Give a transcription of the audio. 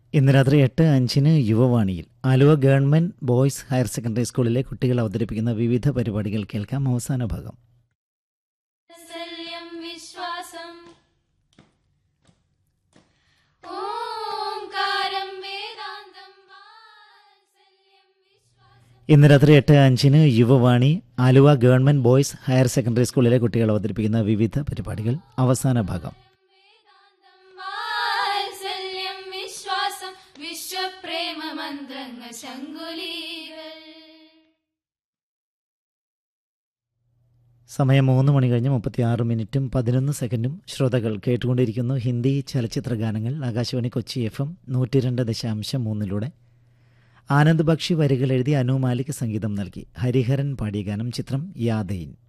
ഇന്ന് രാത്രി എട്ട് അഞ്ചിന് യുവവാണിയിൽ Aluva government boys higher secondary സ്കൂളിലെ കുട്ടികൾ അവതരിപ്പിക്കുന്ന വിവിധ പരിപാടികൾ കേൾക്കാം അവസാന ഭാഗം വാത്സല്യം വിശ്വാസം ഓംകാരം വേദാന്തം വാത്സല്യം വിശ്വാസം ഇന്ന് രാത്രി എട്ട് അഞ്ചിന് Yuvavani Aluva government boys higher secondary സ്കൂളിലെ കുട്ടികൾ അവതരിപ്പിക്കുന്ന വിവിധ പരിപാടികൾ അവസാന ഭാഗം വേദാന്തം വാത്സല്യം വിശ്വാസം വിശ്വപ്രേമ മന്ത്രങ്ങൾ ശങ്കുലീകൾ സമയം മൂന്ന് മണി കഴിഞ്ഞ് മുപ്പത്തിയാറ് മിനിറ്റും പതിനൊന്ന് സെക്കൻഡും ശ്രോതാക്കൾ കേട്ടുകൊണ്ടിരിക്കുന്നു ഹിന്ദി ചലച്ചിത്ര ഗാനങ്ങൾ ആകാശവാണി കൊച്ചി എഫ് എം നൂറ്റി രണ്ട് ദശാംശം മൂന്നിലൂടെ ആനന്ദ് ബക്ഷി വരികൾ എഴുതി അനു മാലിക് സംഗീതം നൽകി ഹരിഹരൻ പാടിയ ഗാനം ചിത്രം യാദയിൻ